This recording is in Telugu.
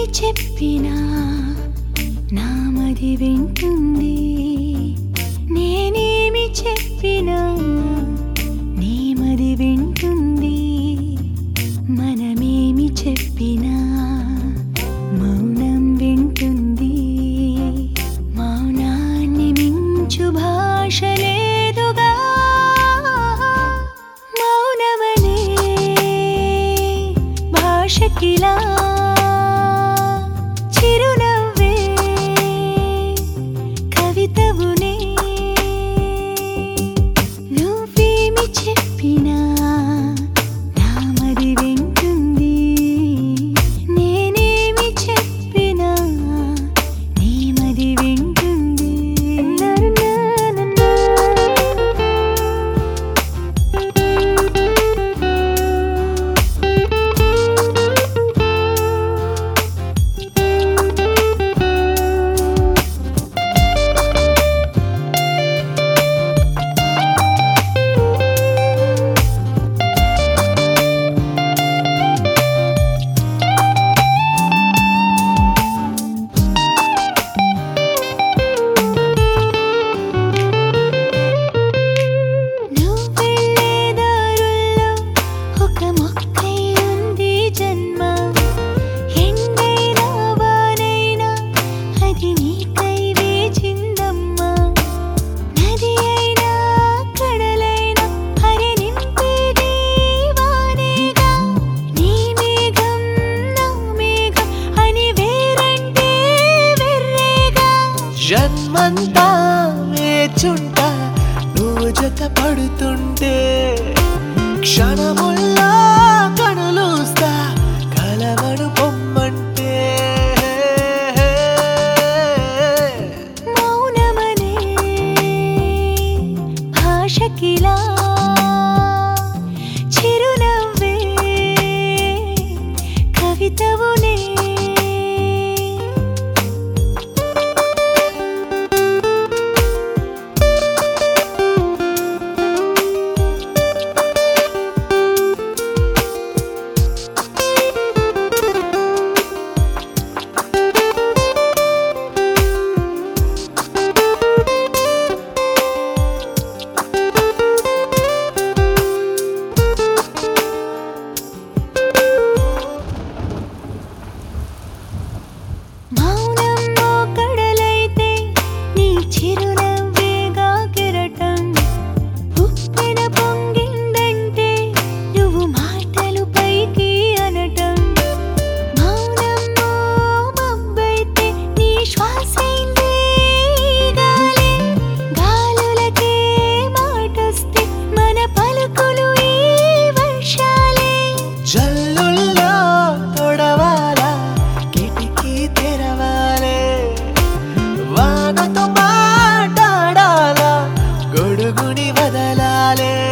నేనేమి చెప్పినా నామది వింటుంది నేనేమి చెప్పినా నేమది వింటుంది మనమేమి చెప్పినా మౌనం వింటుంది మౌనాన్ని మించు భాష లేదుగా మౌనమనే భాషకిలా చిరునవ్వే కవితవునే నువ్వేమి చెప్పినా నామది వింటుంది నేనేమి చెప్పినా నీమది వింటుంది నువ్వెళ్ళే దారుల్లో ఒక మొక్కై ఉంది జన్మ ఎండైనా వానైనా అది నీకై వేచిందమ్మా నది అయినా కడలైనా హరి నింపేది వానేగా నీ మేఘం నా మేఘం అని వేరంటే వెర్రేగా జన్మంతా వేచుంటా నువ్వు జత పడుతుంటే క్షణముల్లా కనులూస్తా కలవడు పొమ్మంటే మౌనమనే భాషకిలా చిరునవ్వే కవితవునే మౌనం కడలైతే నీ చిరునవ్వేగా కెరటం ఉప్పెన పొంగిందంటే నువ్వు మాటలు పైకి అనటం మౌనం మబ్బైతే నీ శ్వాసైందే గాలి గాలులకే మాటొస్తే మన పలుకులు ఈ వర్షాలే జల్లుల్లో తొడవాలా కిటికీ తెరవాలే వానతో మాట్లాడాలా గొడుగుని వదలాలే